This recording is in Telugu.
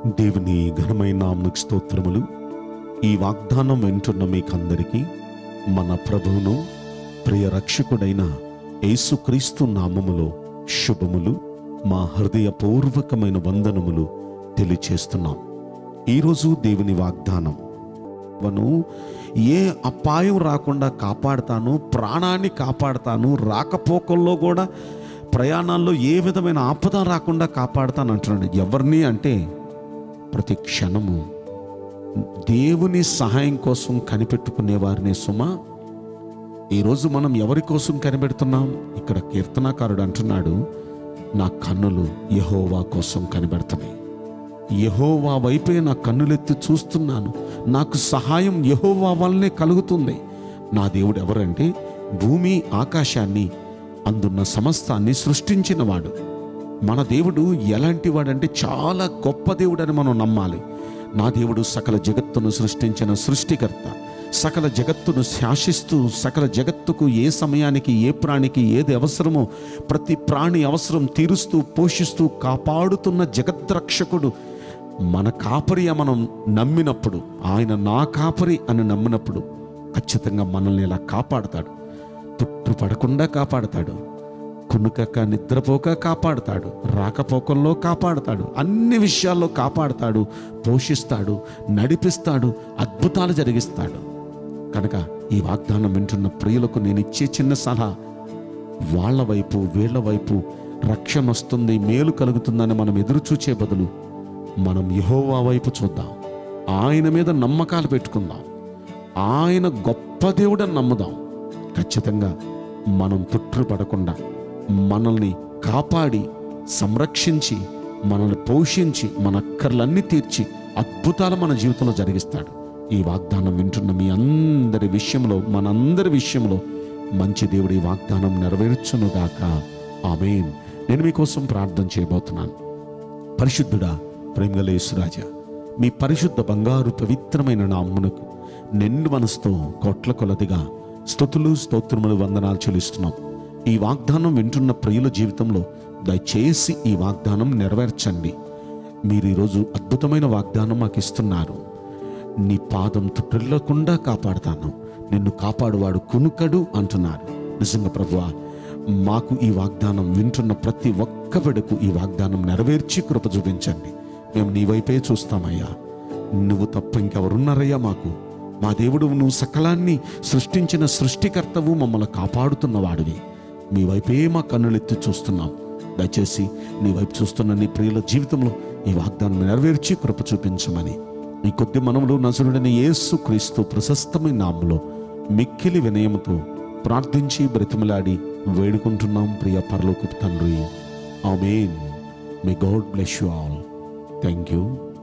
దేవుని ఘనమైన నామకు స్తోత్రములు ఈ వాగ్దానం వింటున్న మీకందరికీ మన ప్రభువును ప్రియ రక్షకుడైన యేసుక్రీస్తు నామములో శుభములు మా హృదయపూర్వకమైన వందనములు తెలియచేస్తున్నాం ఈరోజు దేవుని వాగ్దానం వను ఏ అపాయం రాకుండా కాపాడుతాను ప్రాణాన్ని కాపాడుతాను రాకపోకల్లో కూడా ప్రయాణాల్లో ఏ విధమైన ఆపద రాకుండా కాపాడుతాను అంటున్నాడు ఎవరిని అంటే ప్రతి క్షణము దేవుని సహాయం కోసం కనిపెట్టుకునే వారిని సుమా ఈరోజు మనం ఎవరి కోసం కనిపెడుతున్నాం ఇక్కడ కీర్తనాకారుడు అంటున్నాడు నా కన్నులు యహోవా కోసం కనిపెడుతున్నాయి యహోవా వైపే నా కన్నులెత్తి చూస్తున్నాను నాకు సహాయం యహోవా వల్లనే కలుగుతుంది నా దేవుడు ఎవరంటే భూమి ఆకాశాన్ని అందున్న సమస్తాన్ని సృష్టించినవాడు మన దేవుడు ఎలాంటి వాడంటే చాలా గొప్ప దేవుడని మనం నమ్మాలి నా దేవుడు సకల జగత్తును సృష్టించిన సృష్టికర్త సకల జగత్తును శాసిస్తూ సకల జగత్తుకు ఏ సమయానికి ఏ ప్రాణికి ఏది అవసరమో ప్రతి ప్రాణి అవసరం తీరుస్తూ పోషిస్తూ కాపాడుతున్న జగద్రక్షకుడు మన కాపరి మనం నమ్మినప్పుడు ఆయన నా కాపరి అని నమ్మినప్పుడు ఖచ్చితంగా మనల్ని ఇలా కాపాడతాడు తుట్టు పడకుండా కాపాడతాడు కునుకక నిద్రపోక కాపాడుతాడు రాకపోకల్లో కాపాడుతాడు అన్ని విషయాల్లో కాపాడుతాడు పోషిస్తాడు నడిపిస్తాడు అద్భుతాలు జరిగిస్తాడు కనుక ఈ వాగ్దానం వింటున్న ప్రియులకు నేను ఇచ్చే చిన్న సలహా వాళ్ళ వైపు వీళ్ళ వైపు రక్షణ వస్తుంది మేలు కలుగుతుందని మనం ఎదురు చూచే బదులు మనం యహోవా వైపు చూద్దాం ఆయన మీద నమ్మకాలు పెట్టుకుందాం ఆయన గొప్ప దేవుడని నమ్ముదాం ఖచ్చితంగా మనం పడకుండా మనల్ని కాపాడి సంరక్షించి మనల్ని పోషించి మన అక్కర్లన్నీ తీర్చి అద్భుతాలు మన జీవితంలో జరిగిస్తాడు ఈ వాగ్దానం వింటున్న మీ అందరి విషయంలో మనందరి విషయంలో మంచి దేవుడు ఈ వాగ్దానం నెరవేర్చునుగాక ఆమెన్ నేను మీకోసం ప్రార్థన చేయబోతున్నాను పరిశుద్ధుడా ప్రేమగలేసురాజా మీ పరిశుద్ధ బంగారు పవిత్రమైన నామ్మునకు నిండు మనసుతో కోట్ల కొలదిగా స్తుతులు స్తోత్రములు వందనాలు చెల్లిస్తున్నాం ఈ వాగ్దానం వింటున్న ప్రియుల జీవితంలో దయచేసి ఈ వాగ్దానం నెరవేర్చండి మీరు ఈరోజు అద్భుతమైన వాగ్దానం మాకు ఇస్తున్నారు నీ పాదం తుట్టిల్లకుండా కాపాడుతాను నిన్ను కాపాడువాడు కునుకడు అంటున్నారు నిజంగా ప్రభువా మాకు ఈ వాగ్దానం వింటున్న ప్రతి ఒక్క బిడకు ఈ వాగ్దానం నెరవేర్చి కృప చూపించండి మేము నీ వైపే చూస్తామయ్యా నువ్వు తప్ప ఇంకెవరున్నారయ్యా మాకు మా దేవుడు నువ్వు సకలాన్ని సృష్టించిన సృష్టికర్తవు మమ్మల్ని కాపాడుతున్న వాడివి మీ వైపే మా కన్నులెత్తి చూస్తున్నాం దయచేసి నీ వైపు చూస్తున్న నీ ప్రియుల జీవితంలో ఈ వాగ్దానం నెరవేర్చి కృప చూపించమని ఈ కొద్ది మనములు నజరుడని యేసు క్రీస్తు ప్రశస్తమైన నామములో మిక్కిలి వినయముతో ప్రార్థించి బ్రతిమలాడి వేడుకుంటున్నాం ప్రియ పరలోకపు తండ్రి amen may God bless you all thank you